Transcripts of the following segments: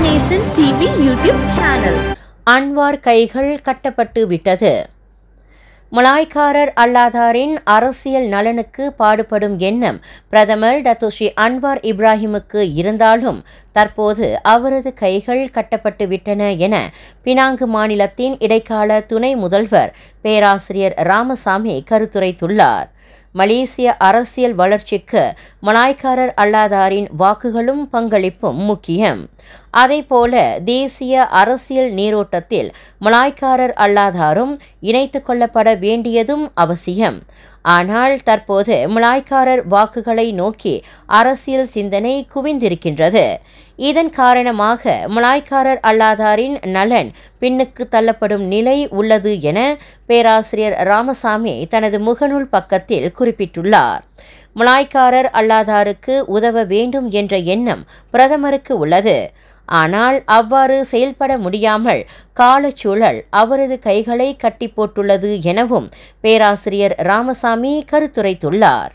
நேசன் TV YouTube channel Anwar கைகள் கட்டப்பட்டு விட்டது முலாய்க்காரர் அல்லாதாரின் அரசியல் நலனுக்கு பாடுபடும் எண்ணம் பிரதமர் டத்துஸ்ரீ அன்வார் இப்ராஹிமுக்கு இருந்தாலும் தற்போது அவரது கைகள் கட்டப்பட்டு விட்டன என பினாங்கு மாநிலத்தின் இடைக்கால துணை முதல்வர் பேராசிரியர் ராமசாமி கருத்துரைத்துள்ளார் மலேசிய அரசியல் வளர்ச்சிக்கு மலாய்க்காரர் அல்லாதாரின் வாக்குகளும் பங்களிப்பும் முக்கியம் அதேபோல தேசிய அரசியல் நீரோட்டத்தில் மலாய்க்காரர் அல்லாதாரும் இணைத்து கொள்ளப்பட வேண்டியதும் அவசியம் ஆனால் தற்போது மலாய்க்காரர் வாக்குகளை நோக்கி அரசியல் சிந்தனை குவிந்திருக்கின்றது இதன் காரணமாக மலாய்க்காரர் அல்லாதாரின் நலன் பின்னுக்கு தள்ளப்படும் நிலை உள்ளது என பேராசிரியர் ராமசாமி தனது முகநூல் பக்கத்தில் குறிப்பிட்டுள்ளார் மலாய்க்காரர் அல்லாதாருக்கு உதவ வேண்டும் என்ற எண்ணம் பிரதமருக்கு உள்ளது ஆனால் அவ்வாறு செயல்பட முடியாமல் காலச்சூழல் அவரது கைகளை கட்டி போட்டுள்ளது எனவும் பேராசிரியர் ராமசாமி கருத்துரைத்துள்ளார்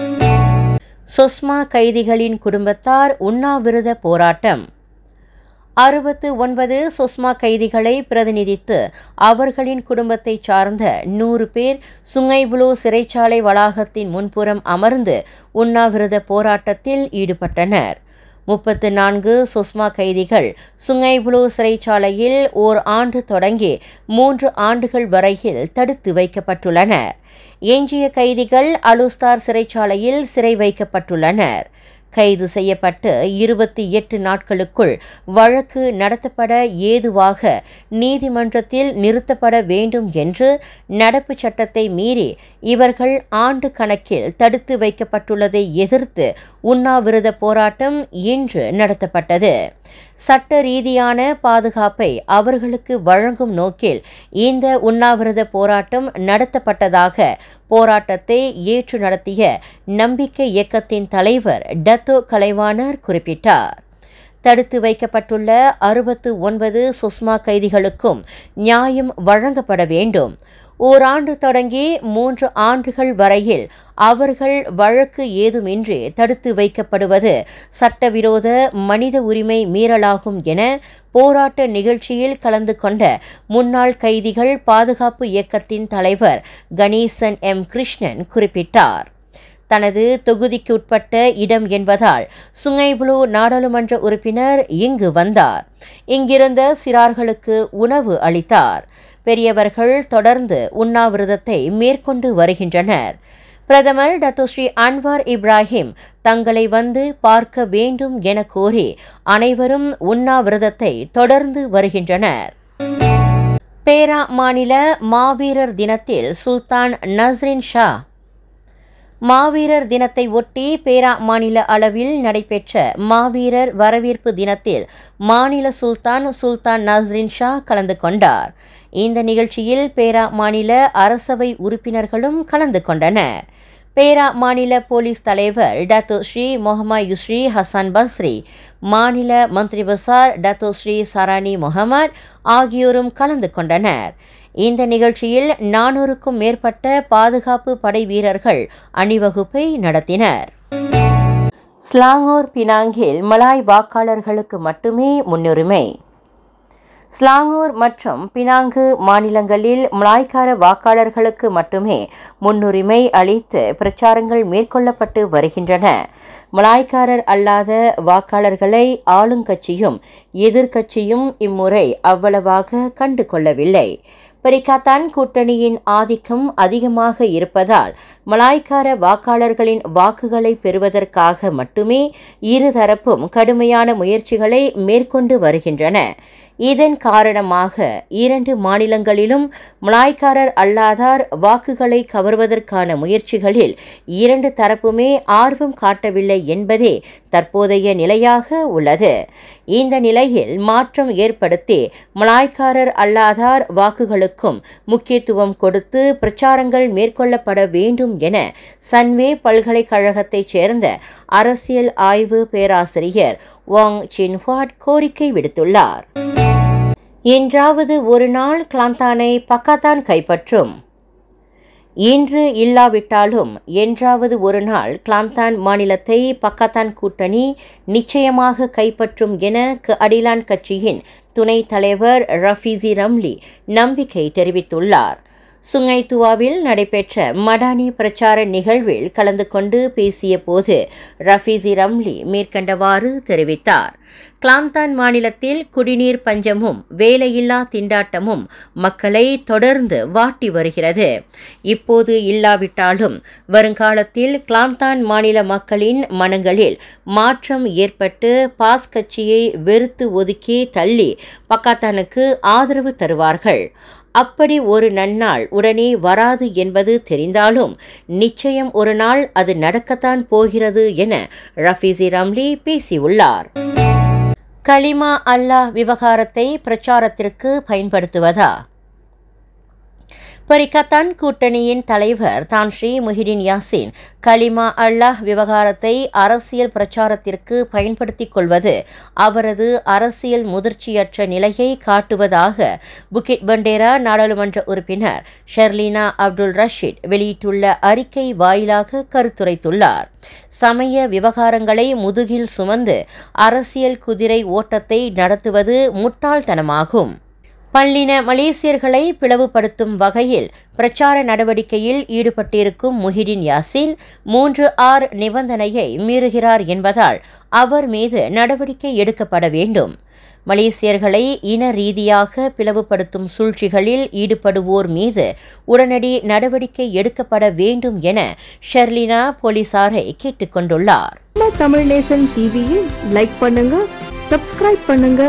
சுஸ்மா கைதிகளின் குடும்பத்தார் உண்ணாவிரத போராட்டம் அறுபத்து ஒன்பது சுஸ்மா கைதிகளை பிரதிநிதித்து அவர்களின் குடும்பத்தைச் சார்ந்த நூறு பேர் சுங்கைபுலு சிறைச்சாலை வளாகத்தின் முன்புறம் அமர்ந்து உண்ணாவிரத போராட்டத்தில் ஈடுபட்டனர் முப்பத்து நான்கு சுஸ்மா கைதிகள் சுங்கைபுலு சிறைச்சாலையில் ஓர் ஆண்டு தொடங்கி மூன்று ஆண்டுகள் வரையில் தடுத்து வைக்கப்பட்டுள்ளனர் எஞ்சிய கைதிகள் அலுஸ்தார் சிறைச்சாலையில் சிறை வைக்கப்பட்டுள்ளனர் கைது செய்யப்பட்டு இருபத்தி எட்டு நாட்களுக்குள் வழக்கு நடத்தப்பட ஏதுவாக நீதிமன்றத்தில் நிறுத்தப்பட வேண்டும் என்று நடப்பு சட்டத்தை மீறி இவர்கள் ஆண்டு கணக்கில் தடுத்து வைக்கப்பட்டுள்ளதை எதிர்த்து உண்ணாவிரத போராட்டம் இன்று நடத்தப்பட்டது சட்ட ரீதியான பாதுகாப்பை அவர்களுக்கு வழங்கும் நோக்கில் இந்த உண்ணாவிரத போராட்டம் நடத்தப்பட்டதாக போராட்டத்தை ஏற்று நடத்திய நம்பிக்கை இயக்கத்தின் தலைவர் டத்தோ கலைவாணர் குறிப்பிட்டார் தடுத்து வைக்கப்பட்டுள்ள அறுபத்து ஒன்பது சுஸ்மா கைதிகளுக்கும் நியாயம் வழங்கப்பட வேண்டும் ஓராண்டு தொடங்கி மூன்று ஆண்டுகள் வரையில் அவர்கள் வழக்கு ஏதுமின்றி தடுத்து வைக்கப்படுவது சட்டவிரோத மனித உரிமை மீறலாகும் என போராட்ட நிகழ்ச்சியில் கலந்து கொண்ட முன்னாள் கைதிகள் பாதுகாப்பு இயக்கத்தின் தலைவர் கணேசன் எம் கிருஷ்ணன் குறிப்பிட்டார் தனது தொகுதிக்கு உட்பட்ட இடம் என்பதால் சுங்கைபுலு நாடாளுமன்ற உறுப்பினர் இங்கு வந்தார் இங்கிருந்த சிறார்களுக்கு உணவு அளித்தார் பெரியவர்கள் தொடர்ந்து உண்ணாவிரதத்தை மேற்கொண்டு வருகின்றனர் பிரதமர் டத்துஸ்ரீ அன்வார் இப்ராஹிம் தங்களை வந்து பார்க்க வேண்டும் என கோரி அனைவரும் உண்ணாவிரதத்தை தொடர்ந்து வருகின்றனர் பேரா மாநில மாவீரர் தினத்தில் சுல்தான் நஸ்ரின் ஷா மாவீரர் தினத்தை ஒட்டி பேரா மாநில அளவில் நடைபெற்ற மாவீரர் வரவேற்பு தினத்தில் மாநில சுல்தான் சுல்தான் நஸ்ரின் ஷா கலந்து கொண்டார் இந்த நிகழ்ச்சியில் பேரா மாநில அரசவை உறுப்பினர்களும் கலந்து கொண்டனர் பேரா மாநில போலீஸ் தலைவர் Dato Sri Mohd Yusri Hassan Basri மாநில மந்திரி Besar Dato Sri Saarani Mohamad ஆகியோரும் கலந்து கொண்டனர் இந்த நிகழ்ச்சியில் நானூறுக்கும் மேற்பட்ட பாதுகாப்பு படை வீரர்கள் அணிவகுப்பை நடத்தினர் ஸ்லாங்கூர் பினாங்கில் மலாய் வாக்காளர்களுக்கு மட்டுமே முன்னுரிமை ஸ்லாங்கூர் மற்றும் பினாங்கு மாநிலங்களில் மலாய்க்கார வாக்காளர்களுக்கு மட்டுமே முன்னுரிமை அளித்து பிரச்சாரங்கள் மேற்கொள்ளப்பட்டு வருகின்றன மலாய்க்காரர் அல்லாத வாக்காளர்களை ஆளுங்கட்சியும் எதிர்க்கட்சியும் இம்முறை அவ்வளவாக கண்டு கொள்ளவில்லை பெரிகாத்தான் கூட்டணியின் ஆதிக்கம் அதிகமாக இருப்பதால் மலாய்க்கார வாக்காளர்களின் வாக்குகளை பெறுவதற்காக மட்டுமே இருதரப்பும் கடுமையான முயற்சிகளை மேற்கொண்டு வருகின்றன இதன் காரணமாக இரண்டு மாநிலங்களிலும் மலாய்க்காரர் அல்லாதார் வாக்குகளை கவர்வதற்கான முயற்சிகளில் இரண்டு தரப்புமே ஆர்வம் காட்டவில்லை என்பதே தற்போதைய நிலையாக உள்ளது இந்த நிலையில் மாற்றம் ஏற்படுத்தி மலாய்க்காரர் அல்லாதார் வாக்குகளுக்கும் முக்கியத்துவம் கொடுத்து பிரச்சாரங்கள் மேற்கொள்ளப்பட வேண்டும் என சன்வே பல்கலைக்கழகத்தைச் சேர்ந்த அரசியல் ஆய்வு பேராசிரியர் வாங் சின்ஹுவாட் கோரிக்கை விடுத்துள்ளார் என்றாவது ஒரு நாள் கிளாந்தானை பக்காத்தான் கைப்பற்றும் இன்று இல்லாவிட்டாலும் என்றாவது ஒரு நாள் கிளாந்தான் மாநிலத்தை பக்கத்தான் கூட்டணி நிச்சயமாக கைப்பற்றும் என க அடிலான் கட்சியின் துணைத் தலைவர் ரஃபீசி ரம்லி நம்பிக்கை தெரிவித்துள்ளார் சுங்கைத்துவாவில் நடைபெற்ற மடானி பிரச்சார நிகழ்வில் கலந்து கொண்டு பேசிய போது ரஃபீசி ரம்லி மேற்கண்டவாறு தெரிவித்தார் கிளாந்தான் மாநிலத்தில் குடிநீர் பஞ்சமும் வேலையில்லா திண்டாட்டமும் மக்களை தொடர்ந்து வாட்டி வருகிறது இப்போது இல்லாவிட்டாலும் வருங்காலத்தில் கிளாந்தான் மாநில மக்களின் மனங்களில் மாற்றம் ஏற்பட்டு பாஸ் கட்சியை வெறுத்து ஒதுக்கி தள்ளி பக்காத்தானுக்கு ஆதரவு தருவார்கள் அப்படி ஒரு நன்னாள் உடனே வராது என்பது தெரிந்தாலும் நிச்சயம் ஒரு நாள் அது நடக்கத்தான் போகிறது என ரஃபீசி ரம்லி பேசியுள்ளார் கலிமா அல்லாஹ் விவகாரத்தை பிரச்சாரத்திற்கு பயன்படுத்துவதா பரிகத்தான் கூட்டணியின் தலைவர் தான் ஸ்ரீ முஹிடின் யாசின் கலிமா அல்லாஹ் விவகாரத்தை அரசியல் பிரச்சாரத்திற்கு பயன்படுத்திக் கொள்வது அவரது அரசியல் முதிர்ச்சியற்ற நிலையை காட்டுவதாக புகிட் பண்டேரா நாடாளுமன்ற உறுப்பினர் ஷெர்லினா அப்துல் ரஷீத் வெளியிட்டுள்ள அறிக்கை வாயிலாக கருத்துரைத்துள்ளார் சமய விவகாரங்களை முதுகில் சுமந்து அரசியல் குதிரை ஓட்டத்தை நடத்துவது முட்டாள்தனமாகும் பல்லின மலேசியர்களை பிளவுபடுத்தும் வகையில் பிரச்சார நடவடிக்கையில் ஈடுபட்டிருக்கும் முஹிடின் யாசின் மூன்று ஆர் நிபந்தனையை மீறுகிறார் என்பதால் அவர் மீது நடவடிக்கை எடுக்கப்பட வேண்டும் மலேசியர்களை இன ரீதியாக பிளவுபடுத்தும் சூழ்ச்சிகளில் ஈடுபடுவோர் மீது உடனடி நடவடிக்கை எடுக்கப்பட வேண்டும் என ஷெர்லினா போலீசாரை கேட்டுக்கொண்டுள்ளார் நம்ம தமிழ் நேசன் டிவியை லைக் பண்ணுங்க சப்ஸ்கிரைப் பண்ணுங்க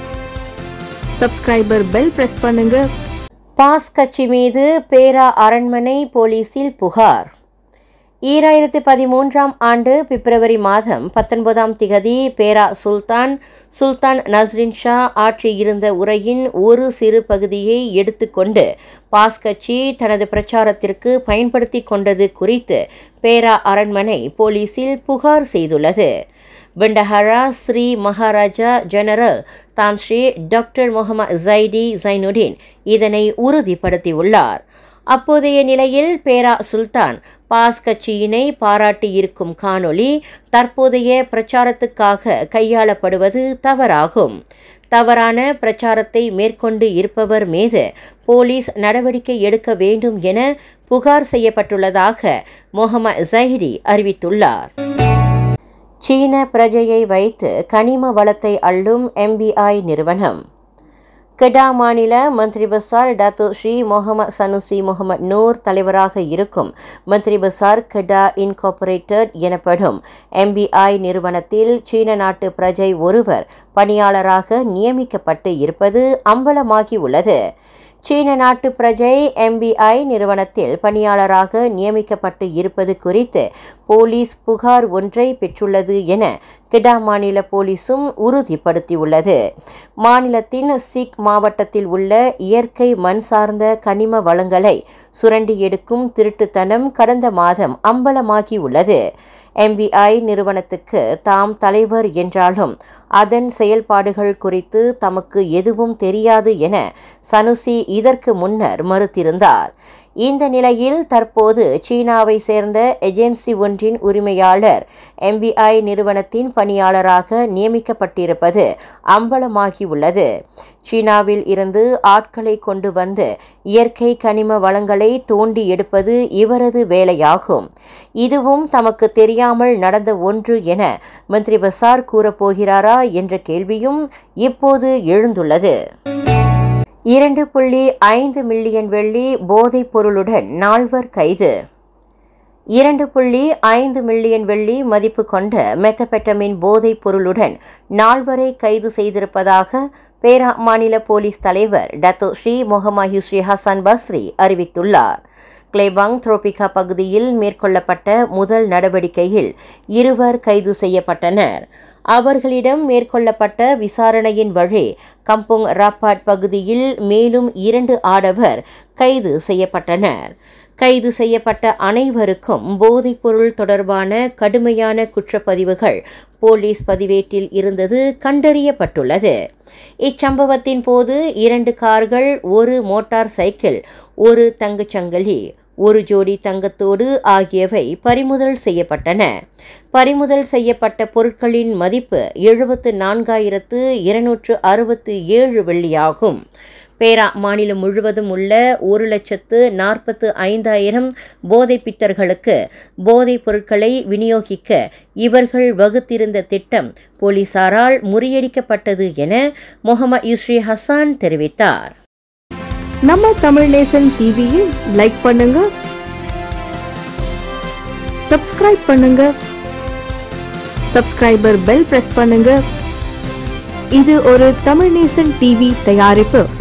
சப்ஸ்கிரைபர் பெல் பிரஸ் பண்ணுங்க பாஸ் கட்சி மீது பேரா அரண்மனை போலீசில் புகார் ஈராயிரத்து பதிமூன்றாம் ஆண்டு பிப்ரவரி மாதம் பத்தொன்பதாம் திகதி பேரா சுல்தான் சுல்தான் நஸ்ரின் ஷா ஆற்றியிருந்த உரையின் ஒரு சிறு பகுதியை எடுத்துக்கொண்டு பாஸ் கட்சி தனது பிரச்சாரத்திற்கு பயன்படுத்தி கொண்டது குறித்து பேரா அரண்மனை போலீசில் புகார் செய்துள்ளது பெண்டஹரா Sri Maharaja general Tan Sri doctor Mohamad Zaidi Zainuddin இதனை உறுதிப்படுத்தியுள்ளார் அப்போதைய நிலையில் பேரா சுல்தான் பாஸ் கட்சியினை பாராட்டியிருக்கும் காணொளி தற்போதைய பிரச்சாரத்துக்காக கையாளப்படுவது தவறாகும் தவறான பிரச்சாரத்தை மேற்கொண்டு இருப்பவர் மீது போலீஸ் நடவடிக்கை எடுக்க வேண்டும் என புகார் செய்யப்பட்டுள்ளதாக முகமது ஜஹிரி அறிவித்துள்ளார் சீன பிரஜையை வைத்து கனிம வளத்தை அள்ளும் எம்பிஐ நிறுவனம் கெடா மாநில மந்திரி Besar Dato Sri Muhammad Sanusi Muhammad Nor தலைவராக இருக்கும் மந்திரி பசார் கெடா இன்கார்பரேட்டட் எனப்படும் எம்பிஐ நிறுவனத்தில் சீன நாட்டு பிரஜை ஒருவர் பணியாளராக நியமிக்கப்பட்டு இருப்பது அம்பலமாகி உள்ளது சீன நாட்டு பிரஜை எம்பிஐ நிறுவனத்தில் பணியாளராக நியமிக்கப்பட்டு இருப்பது குறித்து போலீஸ் புகார் ஒன்றை பெற்றுள்ளது என கிடா மாநில போலீசும் உறுதிப்படுத்தியுள்ளது மாநிலத்தின் சிக் மாவட்டத்தில் உள்ள இயற்கை மண் சார்ந்த கனிம வளங்களை சுரண்டி எடுக்கும் திருட்டுத்தனம் கடந்த மாதம் அம்பலமாகியுள்ளது எம்பிஐ நிறுவனத்துக்கு தாம் தலைவர் என்றாலும் அதன் செயல்பாடுகள் குறித்து தமக்கு எதுவும் தெரியாது என சனுசி இதற்கு முன்னர் மறுத்திருந்தார் இந்த நிலையில் தற்போது சீனாவை சேர்ந்த ஏஜென்சி ஒன்றின் உரிமையாளர் எம்பிஐ நிறுவனத்தின் பணியாளராக நியமிக்கப்பட்டிருப்பது அம்பலமாகியுள்ளது சீனாவில் இருந்து ஆட்களை கொண்டு வந்து இயற்கை கனிம வளங்களை தோண்டி எடுப்பது இவரது வேலையாகும் இதுவும் தமக்கு தெரியாமல் நடந்த ஒன்று என மந்திரி பசார் கூறப்போகிறாரா என்ற கேள்வியும் இப்போது எழுந்துள்ளது இரண்டு புள்ளி ஐந்து மில்லியன் வெள்ளி போதைப் பொருளுடன் நால்வர் கைது இரண்டு புள்ளி ஐந்து மில்லியன் வெள்ளி மதிப்பு கொண்ட மெத்தபெட்டமின் போதைப் பொருளுடன் நால்வரை கைது செய்திருப்பதாக பேரா மாநில போலீஸ் தலைவர் Dato Sri Mohamad Sri Hassan Basri அறிவித்துள்ளார் கிளேபாங் த்ரோபிகா பகுதியில் மேற்கொள்ளப்பட்ட முதல் நடவடிக்கையில் இருவர் கைது செய்யப்பட்டனர் அவர்களிடம் மேற்கொள்ளப்பட்ட விசாரணையின் வழி கம்புங் ராப்பாட் பகுதியில் மேலும் இரண்டு ஆடவர் கைது செய்யப்பட்டனர் கைது செய்யப்பட்ட அனைவருக்கும் போதைப்பொருள் தொடர்பான கடுமையான குற்றப்பதிவுகள் போலீஸ் பதிவேட்டில் இருந்தது கண்டறியப்பட்டுள்ளது இச்சம்பவத்தின் போது இரண்டு கார்கள் ஒரு மோட்டார் சைக்கிள் ஒரு தங்கச்சங்கிலி ஒரு ஜோடி தங்கத்தோடு ஆகியவை பறிமுதல் செய்யப்பட்டன பறிமுதல் செய்யப்பட்ட பொருட்களின் மதிப்பு எழுபத்து நான்காயிரத்து இருநூற்று அறுபத்து ஏழு வெள்ளியாகும் பேரா மாநிலம் முழுவதும் உள்ள ஒரு லட்சத்து நாற்பத்து ஐந்தாயிரம் போதை பித்தர்களுக்கு போதைப் பொருட்களை விநியோகிக்க இவர்கள் வகுத்திருந்த திட்டம் போலீசாரால் முறியடிக்கப்பட்டது என முகமது யுஸ்ரி ஹசான் தெரிவித்தார் நம்ம தமிழ் நேசன் டிவியை லைக் பண்ணுங்க சப்ஸ்கிரைப் பண்ணுங்க சப்ஸ்கிரைபர் பெல் பிரஸ் பண்ணுங்க இது ஒரு தமிழ் நேசன் டிவி தயாரிப்பு